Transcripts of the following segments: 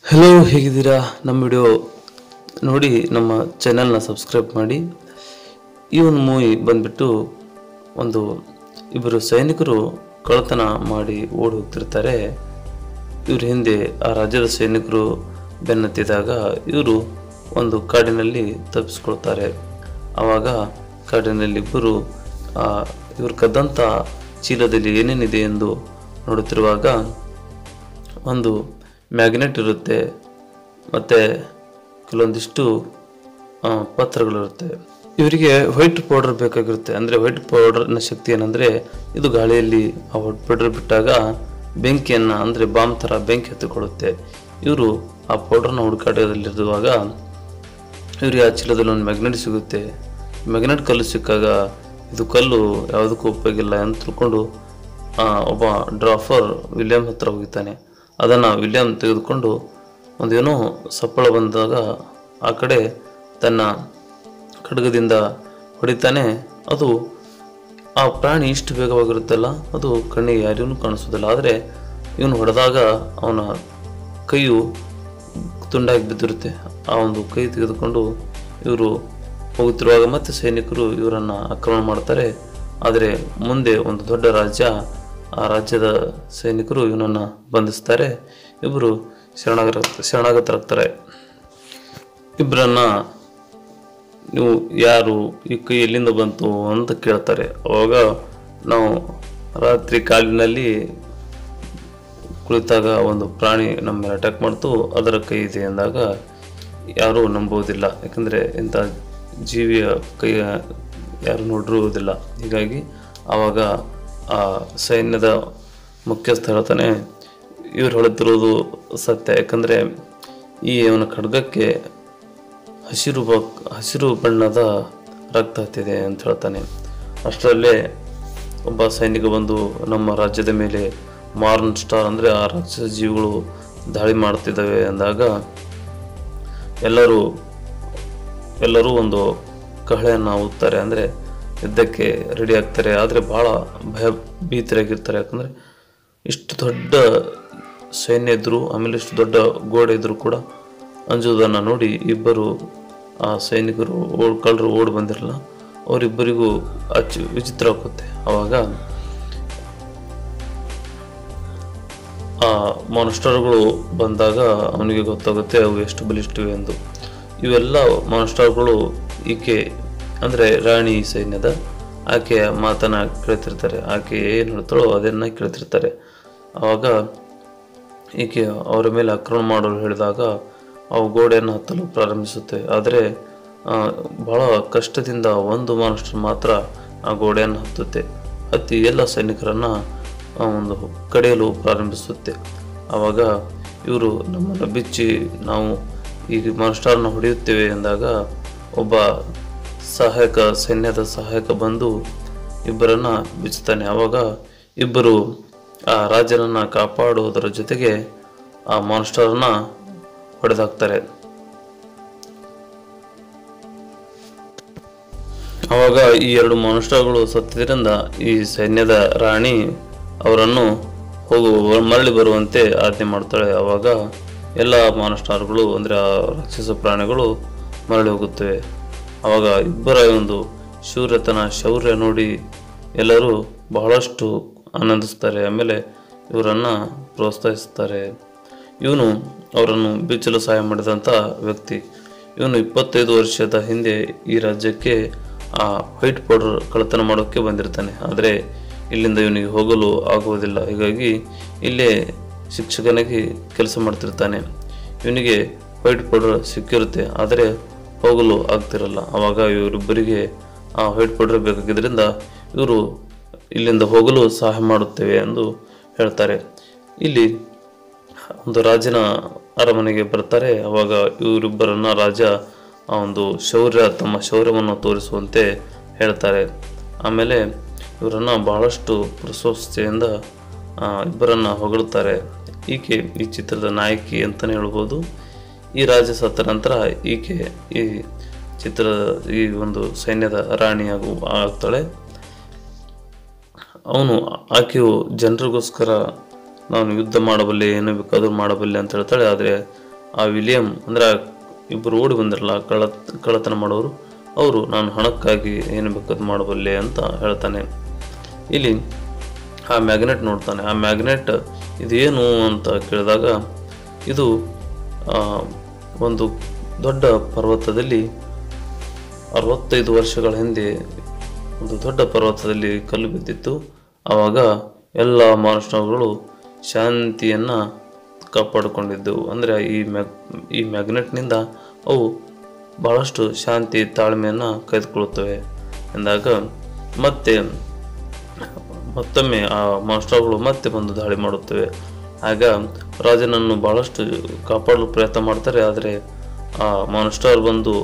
hello ಹೇಗಿದ್ದೀರಾ ನಮ್ಮ video ನೋಡಿ ನಮ್ಮ ಚಾನೆಲ್ನ ಸಬ್ಸ್ಕ್ರೈಬ್ ಮಾಡಿ ಈ ಒಂದು ಮೂವಿ ಬಂದ್ಬಿಟ್ಟು ಒಂದು ಇಬ್ಬರು ಸೈನಿಕರು ಕಳ್ಳತನ ಮಾಡಿ ಓಡಿ ಹೋಗ್ತಿರ್ತಾರೆ ಇವ್ರ ಹಿಂದೆ ಆ ರಾಜ್ಯದ ಸೈನಿಕರು ಬೆನ್ನತ್ತಿದಾಗ ಇವರು ಒಂದು ಕಾಡಿನಲ್ಲಿ ತಪ್ಪಿಸ್ಕೊಳ್ತಾರೆ ಆವಾಗ ಕಾಡಿನಲ್ಲಿ ಇಬ್ಬರು ಆ, ಇವ್ರು ಕದ್ದಂಥ ಚೀಲದಲ್ಲಿ ಏನೇನಿದೆ ಎಂದು ನೋಡುತ್ತಿರುವಾಗ ಒಂದು ಮ್ಯಾಗ್ನೆಟ್ ಇರುತ್ತೆ ಮತ್ತು ಕೆಲವೊಂದಿಷ್ಟು ಆ, ಪತ್ರಗಳಿರುತ್ತೆ ಇವರಿಗೆ ವೈಟ್ ಪೌಡರ್ ಬೇಕಾಗಿರುತ್ತೆ ಅಂದರೆ ವೈಟ್ ಪೌಡರ್ನ ಶಕ್ತಿ ಏನಂದರೆ ಇದು ಗಾಳಿಯಲ್ಲಿ ಆ ವೈಟ್ ಪೌಡರ್ ಬಿಟ್ಟಾಗ ಬೆಂಕಿಯನ್ನು ಅಂದರೆ ಬಾಂಬ್ ಥರ ಬೆಂಕಿ ಹತ್ತಿಕೊಳ್ಳುತ್ತೆ ಇವರು ಆ ಪೌಡರ್ನ ಹುಡುಕಾಟದಲ್ಲಿರುವಾಗ ಇವರಿಗೆ ಆ ಚೀಲದಲ್ಲಿ ಒಂದು ಮ್ಯಾಗ್ನೆಟ್ ಸಿಗುತ್ತೆ ಮ್ಯಾಗ್ನೆಟ್ ಕಲ್ಲು ಸಿಕ್ಕಾಗ ಇದು ಕಲ್ಲು ಯಾವುದಕ್ಕೂ ಉಪಯೋಗಿಲ್ಲ ಅಂತ ತಿಳ್ಕೊಂಡು ಆ, ಒಬ್ಬ ಡ್ರಾಫರ್ ವಿಲಿಯಂ ಹತ್ರ ಹೋಗಿದ್ದಾನೆ ಅದನ್ನು ವಿಲಿಯಂ ತೆಗೆದುಕೊಂಡು ಒಂದೇನೋ ಸಪ್ಪಳ ಬಂದಾಗ ಆ ಕಡೆ ತನ್ನ ಖಡ್ಗದಿಂದ ಹೊಡಿತಾನೆ ಅದು ಆ ಪ್ರಾಣಿ ಇಷ್ಟು ವೇಗವಾಗಿರುತ್ತಲ್ಲ ಅದು ಕಣ್ಣಿಗೆ ಯಾರಿಗೂ ಕಾಣಿಸೋದಿಲ್ಲ ಆದರೆ ಇವನು ಹೊಡೆದಾಗ ಅವನ ಕೈಯು ತುಂಡಾಗಿ ಬಿದ್ದಿರುತ್ತೆ ಆ ಒಂದು ಕೈ ತೆಗೆದುಕೊಂಡು ಇವರು ಹೋಗುತ್ತಿರುವಾಗ ಮತ್ತೆ ಸೈನಿಕರು ಇವರನ್ನು ಆಕ್ರಮಣ ಮಾಡ್ತಾರೆ ಆದರೆ ಮುಂದೆ ಒಂದು ದೊಡ್ಡ ರಾಜ್ಯ ಆ ರಾಜ್ಯದ ಸೈನಿಕರು ಇವನನ್ನು ಬಂಧಿಸ್ತಾರೆ ಇಬ್ಬರು ಶರಣಾಗರ ಶರಣಾಗತರಾಗ್ತಾರೆ ಇಬ್ಬರನ್ನ ನೀವು ಯಾರು ಈ ಕೈ ಎಲ್ಲಿಂದ ಬಂತು ಅಂತ ಕೇಳ್ತಾರೆ ಅವಾಗ ನಾವು ರಾತ್ರಿ ಕಾಡಿನಲ್ಲಿ ಕುಳಿತಾಗ ಒಂದು ಪ್ರಾಣಿ ನಮ್ಮ ಮೇಲೆ ಅಟ್ಯಾಕ್ ಮಾಡ್ತು ಅದರ ಕೈ ಇದೆ ಅಂದಾಗ ಯಾರೂ ನಂಬುವುದಿಲ್ಲ ಯಾಕಂದರೆ ಇಂಥ ಜೀವಿಯ ಕೈ ಯಾರು ನೋಡಿರುವುದಿಲ್ಲ ಹೀಗಾಗಿ ಆವಾಗ ಆ ಸೈನ್ಯದ ಮುಖ್ಯಸ್ಥ ಹೇಳ್ತಾನೆ ಇವ್ರು ಹೇಳುತ್ತಿರೋದು ಸತ್ಯ ಯಾಕಂದರೆ ಈ ಅವನ ಖಡ್ಗಕ್ಕೆ ಹಸಿರು ಬ ಹಸಿರು ಬಣ್ಣದ ರಕ್ತ ಹತ್ತಿದೆ ಅಂತ ಹೇಳ್ತಾನೆ ಅಷ್ಟರಲ್ಲೇ ಒಬ್ಬ ಸೈನಿಕ ಬಂದು ನಮ್ಮ ರಾಜ್ಯದ ಮೇಲೆ ಮಾರ್ನ್ ಸ್ಟಾರ್ ಅಂದರೆ ಆ ರಾಕ್ಷಸ ಜೀವಿಗಳು ದಾಳಿ ಮಾಡ್ತಿದ್ದಾವೆ ಅಂದಾಗ ಎಲ್ಲರೂ ಎಲ್ಲರೂ ಒಂದು ಕಹಳೆಯನ್ನು ಊದ್ತಾರೆ ಅಂದರೆ ಯುದ್ಧಕ್ಕೆ ರೆಡಿ ಆಗ್ತಾರೆ ಆದರೆ ಭಾಳ ಭಯ ಭೀತರಾಗಿರ್ತಾರೆ ಯಾಕಂದರೆ ಇಷ್ಟು ದೊಡ್ಡ ಸೈನ್ಯ ಇದ್ದರು ಆಮೇಲೆ ಇಷ್ಟು ದೊಡ್ಡ ಗೋಡೆ ಇದ್ದರೂ ಕೂಡ ಅಂಜುವುದನ್ನು ನೋಡಿ ಇಬ್ಬರು ಆ ಸೈನಿಕರು ಓಡ್ ಕಳ್ಳರು ಓಡಿ ಬಂದಿರಲ್ಲ ಅವರಿಬ್ಬರಿಗೂ ಅಚ್ಚು ವಿಚಿತ್ರ ಆಗುತ್ತೆ ಆವಾಗ ಆ ಮಾನ್ಸ್ಟರ್ಗಳು ಬಂದಾಗ ಅವನಿಗೆ ಗೊತ್ತಾಗುತ್ತೆ ಅವು ಎಷ್ಟು ಬಲಿಷ್ಠಿವೆ ಎಂದು ಇವೆಲ್ಲ ಮಾನ್ಸ್ಟರ್ಗಳು ಈಕೆ ಅಂದರೆ ರಾಣಿ ಸೈನ್ಯದ ಆಕೆಯ ಮಾತನ್ನ ಕೇಳ್ತಿರ್ತಾರೆ ಆಕೆ ಏನು ಹೇಳ್ತಾಳೋ ಅದನ್ನು ಕೇಳ್ತಿರ್ತಾರೆ ಆವಾಗ ಈಕೆ ಅವರ ಮೇಲೆ ಆಕ್ರಮಣ ಮಾಡಲು ಹೇಳಿದಾಗ ಅವು ಗೋಡೆಯನ್ನು ಹತ್ತಲು ಪ್ರಾರಂಭಿಸುತ್ತೆ ಆದರೆ ಆ, ಬಹಳ ಕಷ್ಟದಿಂದ ಒಂದು ಮಾನ್ಸ್ಟರ್ ಮಾತ್ರ ಆ ಗೋಡೆಯನ್ನು ಹತ್ತುತ್ತೆ ಹತ್ತಿ ಎಲ್ಲ ಸೈನಿಕರನ್ನು ಆ, ಒಂದು ಕಡಿಯಲು ಪ್ರಾರಂಭಿಸುತ್ತೆ ಆವಾಗ ಇವರು ನಮ್ಮನ್ನು ಬಿಚ್ಚಿ ನಾವು ಈ ಮಾನ್ಸ್ಟರ್ನ ಹೊಡೆಯುತ್ತೇವೆ ಎಂದಾಗ ಒಬ್ಬ ಸಹಾಯಕ ಸೈನ್ಯದ ಸಹಾಯಕ ಬಂದು ಇಬ್ಬರನ್ನ ಬಿಚ್ಚುತ್ತಾನೆ ಆವಾಗ ಇಬ್ಬರು ಆ ರಾಜನನ್ನ ಕಾಪಾಡುವುದರ ಜೊತೆಗೆ ಆ ಮಾನ್ಸ್ಟರ್ನ ಹೊಡೆದಾಕ್ತಾರೆ ಆವಾಗ ಈ ಎರಡು ಮಾನ್ಸ್ಟರ್ಗಳು ಸತ್ತಿದ್ದರಿಂದ ಈ ಸೈನ್ಯದ ರಾಣಿ ಅವರನ್ನು ಹೋಗು ಮರಳಿ ಬರುವಂತೆ ಆಜ್ಞೆ ಮಾಡ್ತಾಳೆ ಆವಾಗ ಎಲ್ಲ ಮಾನಸ್ಟಾರ್ಗಳು ಅಂದರೆ ಆ ರಾಕ್ಷಸ ಪ್ರಾಣಿಗಳು ಮರಳಿ ಹೋಗುತ್ತವೆ ಆವಾಗ ಇಬ್ಬರ ಒಂದು ಶೂರತನ ಶೌರ್ಯ ನೋಡಿ ಎಲ್ಲರೂ ಬಹಳಷ್ಟು ಆನಂದಿಸ್ತಾರೆ ಆಮೇಲೆ ಇವರನ್ನು ಪ್ರೋತ್ಸಾಹಿಸ್ತಾರೆ ಇವನು ಅವರನ್ನು ಬಿಚ್ಚಲು ಸಹಾಯ ಮಾಡಿದಂಥ ವ್ಯಕ್ತಿ ಇವನು ಇಪ್ಪತ್ತೈದು ವರ್ಷದ ಹಿಂದೆ ಈ ರಾಜ್ಯಕ್ಕೆ ಆ ವೈಟ್ ಪೌಡರ್ ಕಳ್ಳತನ ಮಾಡೋಕ್ಕೆ ಬಂದಿರ್ತಾನೆ ಆದರೆ ಇಲ್ಲಿಂದ ಇವನಿಗೆ ಹೋಗಲು ಆಗುವುದಿಲ್ಲ ಹೀಗಾಗಿ ಇಲ್ಲೇ ಶಿಕ್ಷಕನಾಗಿ ಕೆಲಸ ಮಾಡ್ತಿರ್ತಾನೆ ಇವನಿಗೆ ವೈಟ್ ಪೌಡರ್ ಸಿಕ್ಕಿರುತ್ತೆ ಆದರೆ ಹೋಗಲು ಆಗ್ತಿರಲ್ಲ ಆವಾಗ ಇವರಿಬ್ಬರಿಗೆ ಆ ವೈಟ್ ಪೌಡರ್ ಬೇಕಾಗಿದ್ದರಿಂದ ಇವರು ಇಲ್ಲಿಂದ ಹೋಗಲು ಸಹಾಯ ಮಾಡುತ್ತೇವೆ ಎಂದು ಹೇಳ್ತಾರೆ ಇಲ್ಲಿ ಒಂದು ರಾಜನ ಅರಮನೆಗೆ ಬರ್ತಾರೆ ಅವಾಗ ಇವರಿಬ್ಬರನ್ನ ರಾಜ ಆ ಒಂದು ಶೌರ್ಯ ತಮ್ಮ ಶೌರ್ಯವನ್ನು ತೋರಿಸುವಂತೆ ಹೇಳ್ತಾರೆ ಆಮೇಲೆ ಇವರನ್ನ ಬಹಳಷ್ಟು ಪ್ರಶಂಸೆಯಿಂದ ಆ, ಇಬ್ಬರನ್ನ ಹೊಗಳುತ್ತಾರೆ ಈಕೆ ಈ ಚಿತ್ರದ ನಾಯಕಿ ಅಂತಲೇ ಹೇಳ್ಬೋದು ಈ ರಾಜ ಸತ್ತ ನಂತರ ಈಕೆ ಈ ಚಿತ್ರದ ಈ ಒಂದು ಸೈನ್ಯದ ರಾಣಿಯಾಗು ಆಗ್ತಾಳೆ ಅವನು ಆಕೆಯು ಜನರಿಗೋಸ್ಕರ ನಾನು ಯುದ್ಧ ಮಾಡಬಲ್ಲೆ ಏನು ಬೇಕಾದರೂ ಮಾಡಬಲ್ಲೆ ಅಂತ ಹೇಳ್ತಾಳೆ ಆದರೆ ಆ ವಿಲಿಯಂ ಅಂದರೆ ಇಬ್ಬರು ಓಡಿ ಬಂದಿರಲ್ಲ ಕಳ ಕಳ್ಳತನ ಮಾಡೋರು ಅವರು ನಾನು ಹಣಕ್ಕಾಗಿ ಏನು ಬೇಕಾದ್ ಮಾಡಬಲ್ಲೆ ಅಂತ ಹೇಳ್ತಾನೆ ಇಲ್ಲಿ ಆ ಮ್ಯಾಗ್ನೆಟ್ ನೋಡ್ತಾನೆ ಆ ಮ್ಯಾಗ್ನೆಟ್ ಇದೇನು ಅಂತ ಕೇಳಿದಾಗ ಇದು ಆ, ಒಂದು ದೊಡ್ಡ ಪರ್ವತದಲ್ಲಿ ಅರವತ್ತೈದು ವರ್ಷಗಳ ಹಿಂದೆ ಒಂದು ದೊಡ್ಡ ಪರ್ವತದಲ್ಲಿ ಕಲ್ಲು ಬಿದ್ದಿತ್ತು ಆವಾಗ ಎಲ್ಲ ಮಾನವಗಳು ಶಾಂತಿಯನ್ನು ಕಾಪಾಡಿಕೊಂಡಿದ್ದವು ಅಂದರೆ ಈ ಮ್ಯಾಗ್ ಈ ಮ್ಯಾಗ್ನೆಟ್ನಿಂದ ಅವು ಬಹಳಷ್ಟು ಶಾಂತಿ ತಾಳ್ಮೆಯನ್ನು ಕಾಯ್ದುಕೊಳ್ಳುತ್ತವೆ ಎಂದಾಗ ಮತ್ತೆ ಮತ್ತೊಮ್ಮೆ ಆ ಮಾಸ್ಟರ್ಗಳು ಮತ್ತೆ ಬಂದು ದಾಳಿ ಮಾಡುತ್ತವೆ ಆಗ ರಾಜನನ್ನು ಬಹಳಷ್ಟು ಕಾಪಾಡಲು ಪ್ರಯತ್ನ ಮಾಡ್ತಾರೆ ಆದರೆ ಆ ಮಾನ್ಸ್ಟರ್ ಬಂದು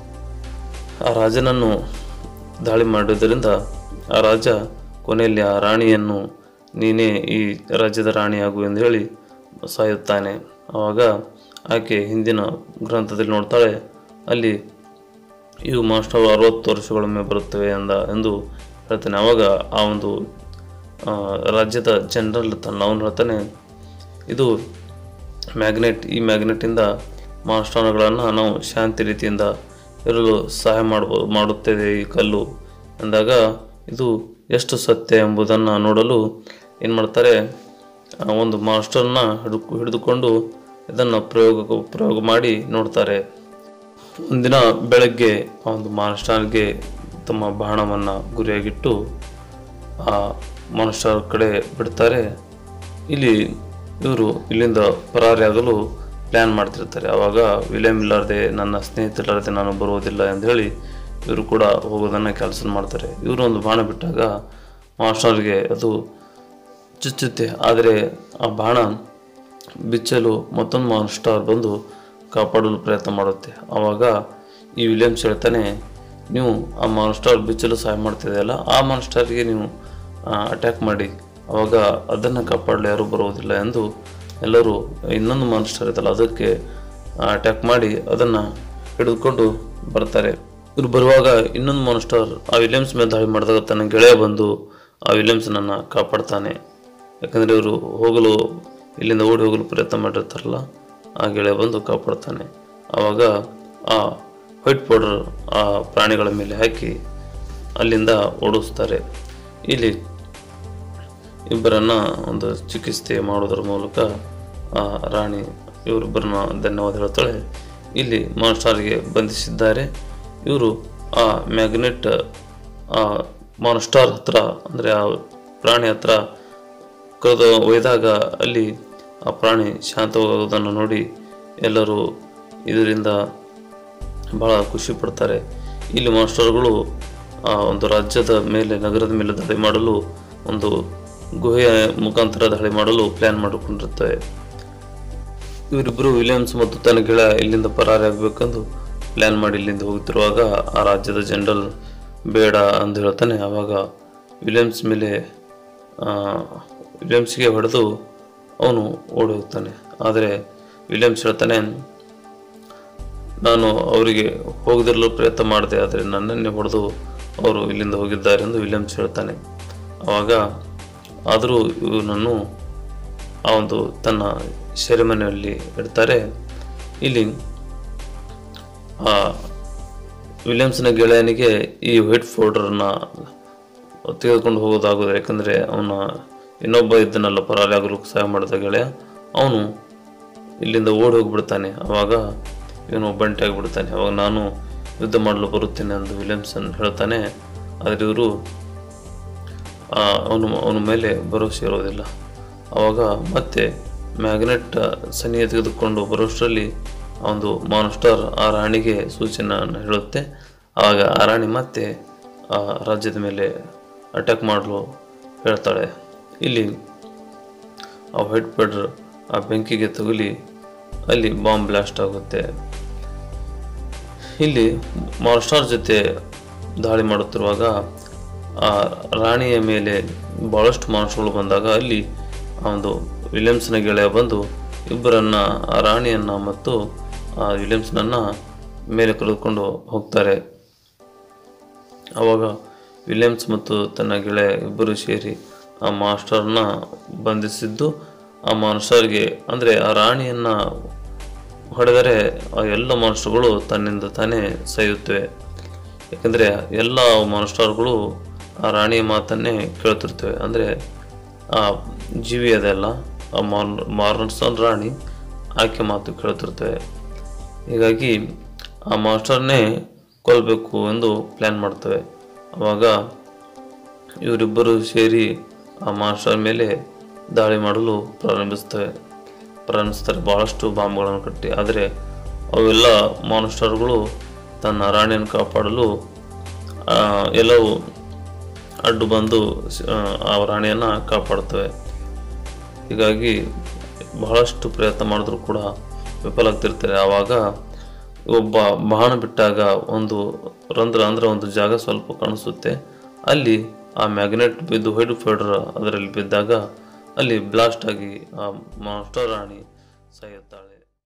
ಆ ರಾಜನನ್ನು ದಾಳಿ ಮಾಡಿದ್ದರಿಂದ ಆ ರಾಜ ಕೊನೆಯಲ್ಲಿ ಆ ರಾಣಿಯನ್ನು ನೀನೇ ಈ ರಾಜ್ಯದ ರಾಣಿಯಾಗು ಎಂದು ಹೇಳಿ ಸಾಯುತ್ತಾನೆ ಆವಾಗ ಆಕೆ ಹಿಂದಿನ ಗ್ರಂಥದಲ್ಲಿ ನೋಡ್ತಾಳೆ ಅಲ್ಲಿ ಇವು ಮಾಸ್ಟರ್ ಅರವತ್ತು ವರ್ಷಗಳೊಮ್ಮೆ ಬರುತ್ತವೆ ಎಂದ ಎಂದು ಹೇಳ್ತಾನೆ ಆವಾಗ ಆ ಒಂದು ಆ, ರಾಜ್ಯದ ಜನರಲ್ ತನ್ನ ಅವನು ಹೇಳ್ತಾನೆ ಇದು ಮ್ಯಾಗ್ನೆಟ್ ಈ ಮ್ಯಾಗ್ನೆಟ್ಟಿಂದ ಮಾಸ್ಟರ್ಗಳನ್ನು ನಾವು ಶಾಂತಿ ರೀತಿಯಿಂದ ಇರಲು ಸಹಾಯ ಮಾಡಬಹುದು ಮಾಡುತ್ತದೆ ಈ ಕಲ್ಲು ಅಂದಾಗ ಇದು ಎಷ್ಟು ಸತ್ಯ ಎಂಬುದನ್ನು ನೋಡಲು ಏನು ಮಾಡ್ತಾರೆ ಆ ಒಂದು ಮಾಸ್ಟರ್ನ ಹಿಡಿದು ಹಿಡಿದುಕೊಂಡು ಇದನ್ನು ಪ್ರಯೋಗ ಪ್ರಯೋಗ ಮಾಡಿ ನೋಡ್ತಾರೆ ಒಂದಿನ ಬೆಳಗ್ಗೆ ಆ ಒಂದು ಮಾಸ್ಟರ್ಗೆ ತಮ್ಮ ಬಾಣವನ್ನು ಗುರಿಯಾಗಿಟ್ಟು ಆ ಮಾಸ್ಟರ್ ಕಡೆ ಬಿಡ್ತಾರೆ ಇಲ್ಲಿ ಇವರು ಇಲ್ಲಿಂದ ಪರಾರಿಯಾಗಲು ಪ್ಲ್ಯಾನ್ ಮಾಡ್ತಿರ್ತಾರೆ ಆವಾಗ ವಿಲಿಯಂ ಇಲ್ಲಾರ್ದೆ ನನ್ನ ಸ್ನೇಹಿತರಿಲ್ಲದೆ ನಾನು ಬರುವುದಿಲ್ಲ ಎಂದು ಹೇಳಿ ಇವರು ಕೂಡ ಹೋಗೋದನ್ನು ಕೆಲಸ ಮಾಡ್ತಾರೆ ಇವರು ಒಂದು ಬಾಣ ಬಿಟ್ಟಾಗ ಮಾಸ್ಟರ್ಗೆ ಅದು ಚುಚ್ಚುತ್ತೆ ಆದರೆ ಆ ಬಾಣ ಬಿಚ್ಚಲು ಮತ್ತೊಂದು ಮಾಸ್ಟರ್ ಬಂದು ಕಾಪಾಡಲು ಪ್ರಯತ್ನ ಮಾಡುತ್ತೆ ಆವಾಗ ಈ ವಿಲಿಯಮ್ಸ್ ಹೇಳ್ತಾನೆ ನೀವು ಆ ಮಾನ್ಸ್ಟರ್ ಬಿಚ್ಚಲು ಸಹಾಯ ಮಾಡ್ತಿದೆಯಲ್ಲ ಆ ಮಾನ್ಸ್ಟರ್ಗೆ ನೀವು ಅಟ್ಯಾಕ್ ಮಾಡಿ ಆವಾಗ ಅದನ್ನು ಕಾಪಾಡಲು ಯಾರೂ ಬರುವುದಿಲ್ಲ ಎಂದು ಎಲ್ಲರೂ ಇನ್ನೊಂದು ಮಾನ್ಸ್ಟರ್ ಇದಲ್ಲ ಅದಕ್ಕೆ ಅಟ್ಯಾಕ್ ಮಾಡಿ ಅದನ್ನು ಹಿಡಿದುಕೊಂಡು ಬರ್ತಾರೆ ಇವ್ರು ಬರುವಾಗ ಇನ್ನೊಂದು ಮಾನ್ಸ್ಟರ್ ಆ ವಿಲಿಯಮ್ಸ್ ಮೇಲೆ ದಾಳಿ ಮಾಡಿದಾಗ ತನ್ನ ಗೆಳೆಯ ಬಂದು ಆ ವಿಲಿಯಮ್ಸ್ನನ್ನು ಕಾಪಾಡ್ತಾನೆ ಯಾಕಂದರೆ ಇವರು ಹೋಗಲು ಇಲ್ಲಿಂದ ಓಡಿ ಹೋಗಲು ಪ್ರಯತ್ನ ಮಾಡಿರ್ತಾರಲ್ಲ ಆ ಗೆಳೆಯ ಬಂದು ಕಾಪಾಡ್ತಾನೆ ಆವಾಗ ಆ ವೈಟ್ ಪೌಡರ್ ಆ ಪ್ರಾಣಿಗಳ ಮೇಲೆ ಹಾಕಿ ಅಲ್ಲಿಂದ ಓಡಿಸ್ತಾರೆ ಇಲ್ಲಿ ಇಬ್ಬರನ್ನ ಒಂದು ಚಿಕಿತ್ಸೆ ಮಾಡೋದ್ರ ಮೂಲಕ ಆ ರಾಣಿ ಇವರಿಬ್ಬರನ್ನ ಧನ್ಯವಾದ ಹೇಳ್ತಾಳೆ ಇಲ್ಲಿ ಮಾನ್ಸ್ಟಾರ್ಗೆ ಬಂಧಿಸಿದ್ದಾರೆ ಇವರು ಆ ಮ್ಯಾಗ್ನೆಟ್ ಆ ಮಾನ್ಸ್ಟಾರ್ ಹತ್ರ ಅಂದರೆ ಆ ಪ್ರಾಣಿ ಹತ್ರ ಕರೆದು ಒಯ್ದಾಗ ಅಲ್ಲಿ ಆ ಪ್ರಾಣಿ ಶಾಂತವಾಗುವುದನ್ನು ನೋಡಿ ಎಲ್ಲರೂ ಇದರಿಂದ ಬಹಳ ಖುಷಿ ಪಡ್ತಾರೆ ಇಲ್ಲಿ ಮಾಸ್ಟರ್ಗಳು ಆ ಒಂದು ರಾಜ್ಯದ ಮೇಲೆ ನಗರದ ಮೇಲೆ ದಾಳಿ ಮಾಡಲು ಒಂದು ಗುಹೆಯ ಮುಖಾಂತರ ದಾಳಿ ಮಾಡಲು ಪ್ಲ್ಯಾನ್ ಮಾಡಿಕೊಂಡಿರುತ್ತವೆ ಇವರಿಬ್ಬರು ವಿಲಿಯಮ್ಸ್ ಮತ್ತು ತನ್ನ ಗೆಳೆಯ ಇಲ್ಲಿಂದ ಪರಾರಿಯಾಗಬೇಕೆಂದು ಪ್ಲ್ಯಾನ್ ಮಾಡಿ ಇಲ್ಲಿಂದ ಹೋಗುತ್ತಿರುವಾಗ ಆ ರಾಜ್ಯದ ಜನರಲ್ ಬೇಡ ಅಂತ ಹೇಳ್ತಾನೆ ಆವಾಗ ವಿಲಿಯಮ್ಸ್ ಮೇಲೆ ಆ, ವಿಲಿಯಮ್ಸ್ಗೆ ಹೊಡೆದು ಅವನು ಓಡಿ ಹೋಗ್ತಾನೆ ಆದರೆ ವಿಲಿಯಮ್ಸ್ ಹೇಳ್ತಾನೆ ನಾನು ಅವರಿಗೆ ಹೋಗದಿರಲು ಪ್ರಯತ್ನ ಮಾಡಿದೆ ಆದರೆ ನನ್ನನ್ನೇ ಹೊಡೆದು ಅವರು ಇಲ್ಲಿಂದ ಹೋಗಿದ್ದಾರೆ ಎಂದು ವಿಲಿಯಮ್ಸ್ ಹೇಳ್ತಾನೆ ಆವಾಗ ಆದರೂ ಇವನನ್ನು ಆ ಒಂದು ತನ್ನ ಸೆರೆಮನೆಯಲ್ಲಿ ಇಡ್ತಾರೆ ಇಲ್ಲಿ ಆ ವಿಲಿಯಮ್ಸ್ನ ಗೆಳೆಯನಿಗೆ ಈ ವೈಟ್ ಫೋಲ್ಡರ್ನ ತೆಗೆದುಕೊಂಡು ಹೋಗೋದಾಗೋದು ಯಾಕಂದರೆ ಅವನ ಇನ್ನೊಬ್ಬ ಇದ್ದನಲ್ಲ ಪರಾರಿಯಾಗಲು ಸಹಾಯ ಮಾಡಿದ ಗೆಳೆಯ ಅವನು ಇಲ್ಲಿಂದ ಓಡಿ ಹೋಗಿಬಿಡ್ತಾನೆ ಆವಾಗ ಇವನು ಒಬ್ಬಂಟಿ ಆಗಿಬಿಡ್ತಾನೆ ಅವಾಗ ನಾನು ಯುದ್ಧ ಮಾಡಲು ಬರುತ್ತೇನೆ ಎಂದು ವಿಲಿಯಮ್ಸನ್ ಹೇಳ್ತಾನೆ ಆದರೆ ಇವರು ಅವನು ಅವನ ಮೇಲೆ ಭರವಸೆ ಇರೋದಿಲ್ಲ ಆವಾಗ ಮತ್ತೆ ಮ್ಯಾಗ್ನೆಟ್ ಸನಿಯ ತೆಗೆದುಕೊಂಡು ಬರೋಷ್ಟರಲ್ಲಿ ಆ ಒಂದು ಮಾನ್ಸ್ಟರ್ ಆ ರಾಣಿಗೆ ಸೂಚನೆಯನ್ನು ಹೇಳುತ್ತೆ ಆವಾಗ ಆ ರಾಣಿ ಮತ್ತೆ ಆ ರಾಜ್ಯದ ಮೇಲೆ ಅಟ್ಯಾಕ್ ಮಾಡಲು ಹೇಳ್ತಾಳೆ ಇಲ್ಲಿ ಆ ವೈಟ್ ಪೌಡರ್ ಆ ಬೆಂಕಿಗೆ ತಗುಲಿ ಅಲ್ಲಿ ಬಾಂಬ್ ಬ್ಲಾಸ್ಟ್ ಆಗುತ್ತೆ ಇಲ್ಲಿ ಮಾರ್ಸ್ಟಾರ್ ಜೊತೆ ದಾಳಿ ಮಾಡುತ್ತಿರುವಾಗ ಆ ರಾಣಿಯ ಮೇಲೆ ಭಾಳಷ್ಟು ಮಾನ್ಸ್ಟರ್ಗಳು ಬಂದಾಗ ಅಲ್ಲಿ ಆ ಒಂದು ವಿಲಿಯಮ್ಸ್ನ ಗೆಳೆಯ ಬಂದು ಇಬ್ಬರನ್ನ ಆ ರಾಣಿಯನ್ನ ಮತ್ತು ಆ ವಿಲಿಯಮ್ಸ್ನನ್ನ ಮೇಲೆ ಕರೆದುಕೊಂಡು ಹೋಗ್ತಾರೆ ಆವಾಗ ವಿಲಿಯಮ್ಸ್ ಮತ್ತು ತನ್ನ ಗೆಳೆಯ ಇಬ್ಬರು ಸೇರಿ ಆ ಮಾಸ್ಟರ್ನ ಬಂಧಿಸಿದ್ದು ಆ ಮಾಸ್ಟರ್ಗೆ ಅಂದರೆ ಆ ರಾಣಿಯನ್ನ ಹೊಡೆದರೆ ಆ ಎಲ್ಲ ಮಾನ್ಸ್ಟರ್ಗಳು ತನ್ನಿಂದ ತಾನೇ ಸಾಯುತ್ತವೆ ಯಾಕಂದರೆ ಎಲ್ಲ ಮಾನ್ಸ್ಟರ್ಗಳು ಆ ರಾಣಿಯ ಮಾತನ್ನೇ ಕೇಳ್ತಿರ್ತವೆ ಅಂದರೆ ಆ ಜೀವಿ ಅದೆಲ್ಲ ಆ ಮಾರ್ ಮಾರ್ನಸನ್ ರಾಣಿ ಆಕೆ ಮಾತು ಕೇಳ್ತಿರ್ತವೆ ಹೀಗಾಗಿ ಆ ಮಾಸ್ಟರ್ನೇ ಕೊಲ್ಲಬೇಕು ಎಂದು ಪ್ಲ್ಯಾನ್ ಮಾಡ್ತವೆ ಆವಾಗ ಇವರಿಬ್ಬರು ಸೇರಿ ಆ ಮಾಸ್ಟರ್ ಮೇಲೆ ದಾಳಿ ಮಾಡಲು ಪ್ರಾರಂಭಿಸ್ತವೆ ಪ್ರಾರಂಭಿಸ್ತಾರೆ ಭಾಳಷ್ಟು ಬಾಂಬ್ಗಳನ್ನು ಕಟ್ಟಿ ಆದರೆ ಅವೆಲ್ಲ ಮಾನ್ಸ್ಟರ್ಗಳು ತನ್ನ ರಾಣಿಯನ್ನು ಕಾಪಾಡಲು ಆ, ಎಲ್ಲವೂ ಅಡ್ಡು ಬಂದು ಆ, ಆ ರಾಣಿಯನ್ನು ಕಾಪಾಡ್ತವೆ ಹೀಗಾಗಿ ಬಹಳಷ್ಟು ಪ್ರಯತ್ನ ಮಾಡಿದ್ರು ಕೂಡ ವಿಫಲ ಆಗ್ತಿರ್ತಾರೆ ಆವಾಗ ಒಬ್ಬ ಬಾಣ ಬಿಟ್ಟಾಗ ಒಂದು ರಂಧ್ರ ಅಂದರೆ ಒಂದು ಜಾಗ ಸ್ವಲ್ಪ ಕಾಣಿಸುತ್ತೆ ಅಲ್ಲಿ ಆ ಮ್ಯಾಗ್ನೆಟ್ ಬಿದ್ದು ಹೊಯ್ಡು ಫೈಡರ್ ಅದರಲ್ಲಿ ಬಿದ್ದಾಗ ಅಲ್ಲಿ ಬ್ಲಾಸ್ಟ್ ಆಗಿ ಆ ಮಾಸ್ಟರ್ ರಾಣಿ ಸಾಯುತ್ತಾಳೆ